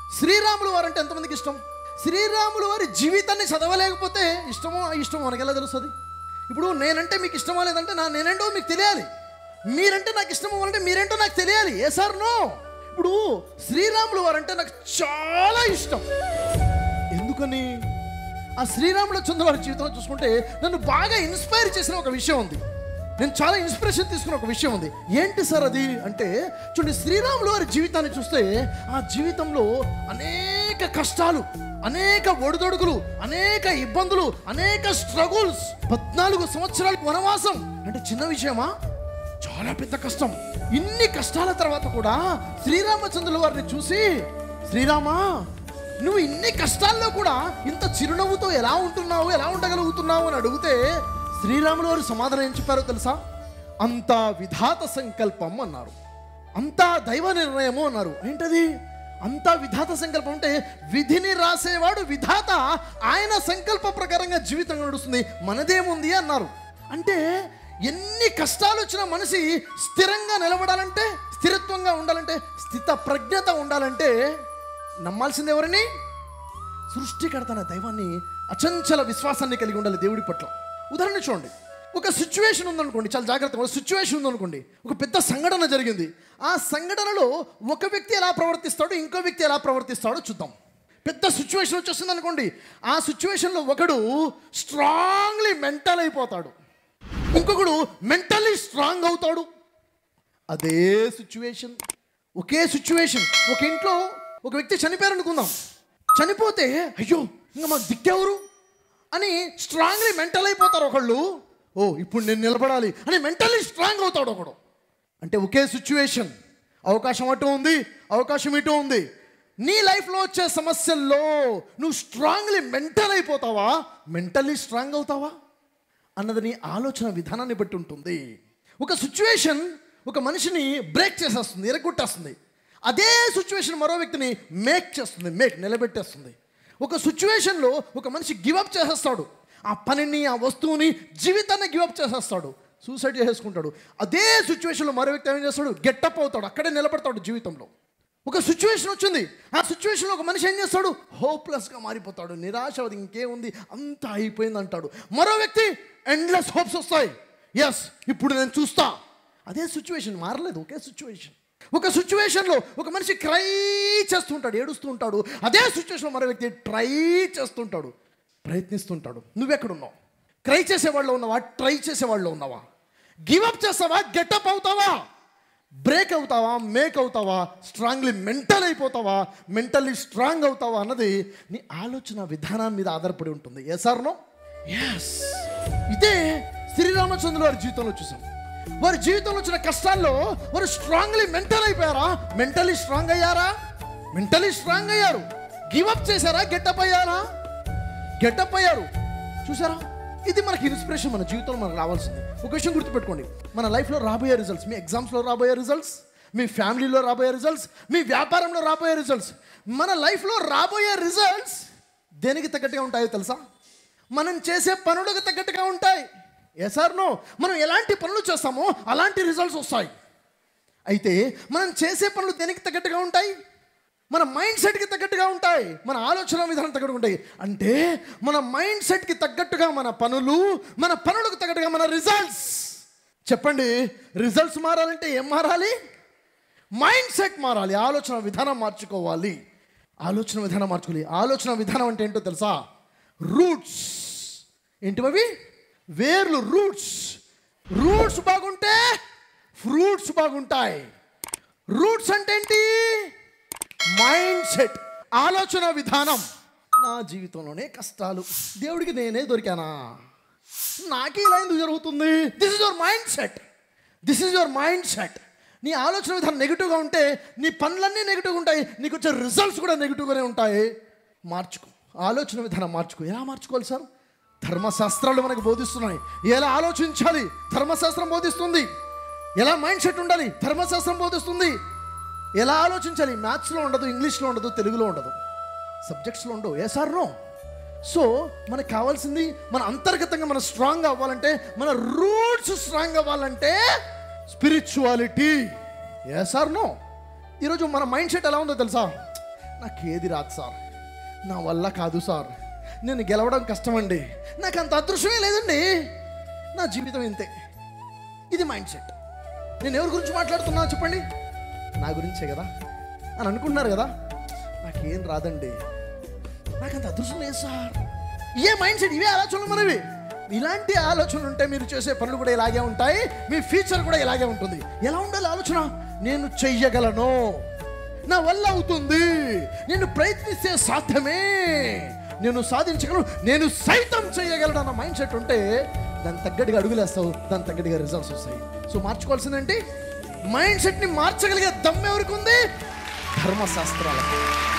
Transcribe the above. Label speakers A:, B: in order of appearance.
A: శ్రీరాములు వారు అంటే ఎంతమందికి ఇష్టం శ్రీరాములు వారి జీవితాన్ని చదవలేకపోతే ఇష్టమో ఇష్టమో మనకి ఎలా తెలుస్తుంది ఇప్పుడు నేనంటే మీకు ఇష్టమో లేదంటే నా నేనేంటో మీకు తెలియాలి మీరంటే నాకు ఇష్టమో అంటే మీరేంటో నాకు తెలియాలి ఏ సార్ నో ఇప్పుడు శ్రీరాములు వారంటే నాకు చాలా ఇష్టం ఎందుకని ఆ శ్రీరాములచంద్ర వారి జీవితంలో చూసుకుంటే నన్ను బాగా ఇన్స్పైర్ చేసిన ఒక విషయం ఉంది నేను చాలా ఇన్స్పిరేషన్ తీసుకున్న ఒక విషయం ఉంది ఏంటి సార్ అది అంటే చూడండి శ్రీరాములు వారి జీవితాన్ని చూస్తే ఆ జీవితంలో అనేక కష్టాలు అనేక ఒడిదొడుగులు అనేక ఇబ్బందులు అనేక స్ట్రగుల్స్ పద్నాలుగు సంవత్సరాలకు వనవాసం అంటే చిన్న విషయమా చాలా పెద్ద కష్టం ఇన్ని కష్టాల తర్వాత కూడా శ్రీరామచంద్రుల వారిని చూసి శ్రీరామా నువ్వు ఇన్ని కష్టాల్లో కూడా ఇంత చిరునవ్వుతో ఎలా ఉంటున్నావు ఎలా ఉండగలుగుతున్నావు అని అడిగితే శ్రీరాములు వారు సమాధానం ఏం చెప్పారో తెలుసా అంతా విధాత సంకల్పం అన్నారు అంతా దైవ నిర్ణయము అన్నారు ఏంటది అంతా విధాత సంకల్పం అంటే విధిని రాసేవాడు విధాత ఆయన సంకల్ప ప్రకారంగా జీవితం నడుస్తుంది మనదేముంది అన్నారు అంటే ఎన్ని కష్టాలు వచ్చినా మనిషి స్థిరంగా నిలబడాలంటే స్థిరత్వంగా ఉండాలంటే స్థిత ప్రజ్ఞత ఉండాలంటే నమ్మాల్సింది ఎవరిని సృష్టికర్త అనే దైవాన్ని అచంచల విశ్వాసాన్ని కలిగి ఉండాలి దేవుడి పట్ల ఉదాహరణ చూడండి ఒక సిచ్యువేషన్ ఉందనుకోండి చాలా జాగ్రత్తగా ఒక సిచ్యువేషన్ ఉందనుకోండి ఒక పెద్ద సంఘటన జరిగింది ఆ సంఘటనలో ఒక వ్యక్తి ఎలా ప్రవర్తిస్తాడో ఇంకో వ్యక్తి ఎలా ప్రవర్తిస్తాడో చూద్దాం పెద్ద సిచ్యువేషన్ వచ్చేస్తుంది అనుకోండి ఆ సిచ్యువేషన్లో ఒకడు స్ట్రాంగ్లీ మెంటల్ అయిపోతాడు ఇంకొకడు మెంటల్లీ స్ట్రాంగ్ అవుతాడు అదే సిచ్యువేషన్ ఒకే సిచ్యువేషన్ ఒక ఇంట్లో ఒక వ్యక్తి చనిపోయారు అనుకుందాం చనిపోతే అయ్యో ఇంకా మాకు దిక్కెవరు అని స్ట్రాంగ్లీ మెంటల్ అయిపోతారు ఒకళ్ళు ఓ ఇప్పుడు నేను నిలబడాలి అని మెంటల్లీ స్ట్రాంగ్ అవుతాడు ఒకడు అంటే ఒకే సిచ్యువేషన్ అవకాశం అటు ఉంది అవకాశం ఇటు ఉంది నీ లైఫ్లో వచ్చే సమస్యల్లో నువ్వు స్ట్రాంగ్లీ మెంటల్ అయిపోతావా మెంటల్లీ స్ట్రాంగ్ అవుతావా అన్నది నీ ఆలోచన విధానాన్ని బట్టి ఉంటుంది ఒక సిచ్యువేషన్ ఒక మనిషిని బ్రేక్ చేసేస్తుంది ఎరగొట్టేస్తుంది అదే సిచ్యువేషన్ మరో వ్యక్తిని మేక్ చేస్తుంది మేక్ నిలబెట్టేస్తుంది ఒక సిచ్యువేషన్లో ఒక మనిషి గివప్ చేసేస్తాడు ఆ పనిని ఆ వస్తువుని జీవితాన్ని గివప్ చేసేస్తాడు సూసైడ్ చేసేసుకుంటాడు అదే సిచ్యువేషన్లో మరో వ్యక్తి ఏం చేస్తాడు గెట్టప్ అవుతాడు అక్కడే నిలబడతాడు జీవితంలో ఒక సిచ్యువేషన్ వచ్చింది ఆ సిచ్యువేషన్లో ఒక మనిషి ఏం చేస్తాడు హోప్లెస్గా మారిపోతాడు నిరాశ ఇంకేముంది అంతా అయిపోయింది అంటాడు మరో వ్యక్తి ఎండ్లెస్ హోప్స్ వస్తాయి ఎస్ ఇప్పుడు నేను చూస్తా అదే సిచ్యువేషన్ మారలేదు ఒకే సిచ్యువేషన్ ఒక సిచ్యువేషన్లో ఒక మనిషి క్రై చేస్తుంటాడు ఏడుస్తూ ఉంటాడు అదే సిచ్యువేషన్లో మరో వ్యక్తి ట్రై చేస్తుంటాడు ప్రయత్నిస్తుంటాడు నువ్వెక్కడున్నావు క్రై చేసేవాళ్ళు ఉన్నావా ట్రై చేసేవాళ్ళు ఉన్నావా గివప్ చేస్తావా గెటప్ అవుతావా బ్రేక్ అవుతావా మేక్ అవుతావా స్ట్రాంగ్లీ మెంటల్ అయిపోతావా మెంటల్లీ స్ట్రాంగ్ అవుతావా అన్నది నీ ఆలోచన విధానం మీద ఆధారపడి ఉంటుంది ఏ సార్నో ఎస్ ఇదే శ్రీరామచంద్రుల వారి జీవితంలో చూసాం వారి జీవితంలో వచ్చిన కష్టాల్లో వారు స్ట్రాంగ్లీ మెంటల్ అయిపోయారా మెంటలీ స్ట్రాంగ్ అయ్యారా మెంటలీ స్ట్రాంగ్ అయ్యారు గివప్ చేశారా గెటప్ అయ్యారా గెటప్ అయ్యారు చూసారా ఇది మనకి ఇన్స్పిరేషన్ మన జీవితంలో మనకు రావాల్సింది ఒక విషయం గుర్తుపెట్టుకోండి మన లైఫ్లో రాబోయే రిజల్ట్స్ మీ ఎగ్జామ్స్లో రాబోయే రిజల్ట్స్ మీ ఫ్యామిలీలో రాబోయే రిజల్ట్స్ మీ వ్యాపారంలో రాబోయే రిజల్ట్స్ మన లైఫ్లో రాబోయే రిజల్ట్స్ దేనికి తగ్గట్టుగా ఉంటాయో తెలుసా మనం చేసే పనులకు తగ్గట్టుగా ఉంటాయి ఎసార్ నో మనం ఎలాంటి పనులు చేస్తామో అలాంటి రిజల్ట్స్ వస్తాయి అయితే మనం చేసే పనులు దేనికి తగ్గట్టుగా ఉంటాయి మన మైండ్ సెట్కి తగ్గట్టుగా ఉంటాయి మన ఆలోచన విధానం తగ్గట్టుగా ఉంటాయి అంటే మన మైండ్ సెట్కి తగ్గట్టుగా మన పనులు మన పనులకు తగ్గట్టుగా మన రిజల్ట్స్ చెప్పండి రిజల్ట్స్ మారాలంటే ఏం మారాలి మైండ్ సెట్ మారాలి ఆలోచన విధానం మార్చుకోవాలి ఆలోచన విధానం మార్చుకోవాలి ఆలోచన విధానం అంటే ఏంటో తెలుసా రూట్స్ ఏంటివి వేర్లు రూట్స్ రూట్స్ బాగుంటే ఫ్రూట్స్ బాగుంటాయి రూట్స్ అంటే ఏంటి మైండ్ సెట్ ఆలోచన విధానం నా జీవితంలోనే కష్టాలు దేవుడికి నేనే దొరికానా నాకే ఇలా ఎందుకు జరుగుతుంది this is your mindset this is your mindset నీ ఆలోచన విధానం నెగిటివ్గా ఉంటే నీ పనులన్నీ నెగిటివ్గా ఉంటాయి నీకు వచ్చే రిజల్ట్స్ కూడా నెగిటివ్గానే ఉంటాయి మార్చుకో ఆలోచన విధానం మార్చుకో ఎలా మార్చుకోవాలి సార్ ధర్మశాస్త్రాలు మనకు బోధిస్తున్నాయి ఎలా ఆలోచించాలి ధర్మశాస్త్రం బోధిస్తుంది ఎలా మైండ్ సెట్ ఉండాలి ధర్మశాస్త్రం బోధిస్తుంది ఎలా ఆలోచించాలి మ్యాథ్స్లో ఉండదు ఇంగ్లీష్లో ఉండదు తెలుగులో ఉండదు సబ్జెక్ట్స్లో ఉండవు ఏ సార్ నో సో మనకు కావాల్సింది మన అంతర్గతంగా మనం స్ట్రాంగ్ అవ్వాలంటే మన రూట్స్ స్ట్రాంగ్ అవ్వాలంటే స్పిరిచువాలిటీ ఏ సార్ నో ఈరోజు మన మైండ్ సెట్ ఎలా ఉందో తెలుసా నాకు ఏది రాదు సార్ నా వల్ల కాదు సార్ నేను గెలవడం కష్టమండి నాకు అంత అదృష్టమే లేదండి నా జీవితం ఇంతే ఇది మైండ్ సెట్ నేను ఎవరి గురించి మాట్లాడుతున్నా చెప్పండి నా గురించే కదా అని అనుకుంటున్నారు కదా నాకేం రాదండి నాకు అంత అదృష్టం లేదు సార్ ఏ మైండ్ సెట్ ఇవే ఆలోచనలు మనవి ఇలాంటి ఆలోచనలు ఉంటే మీరు చేసే పనులు కూడా ఇలాగే ఉంటాయి మీ ఫ్యూచర్ కూడా ఇలాగే ఉంటుంది ఎలా ఉండాలి ఆలోచన నేను చెయ్యగలను నా వల్ల అవుతుంది నేను ప్రయత్నిస్తే సాధ్యమే నేను సాధించగలను నేను సైతం చేయగలను అన్న మైండ్ సెట్ ఉంటే దాని తగ్గట్టుగా అడుగులేస్తావు దాని తగ్గట్టుగా రిజల్ట్స్ వస్తాయి సో మార్చుకోవాల్సిందేంటి మైండ్ సెట్ని మార్చగలిగే దమ్ ఎవరికి ఉంది ధర్మశాస్త్రాలకు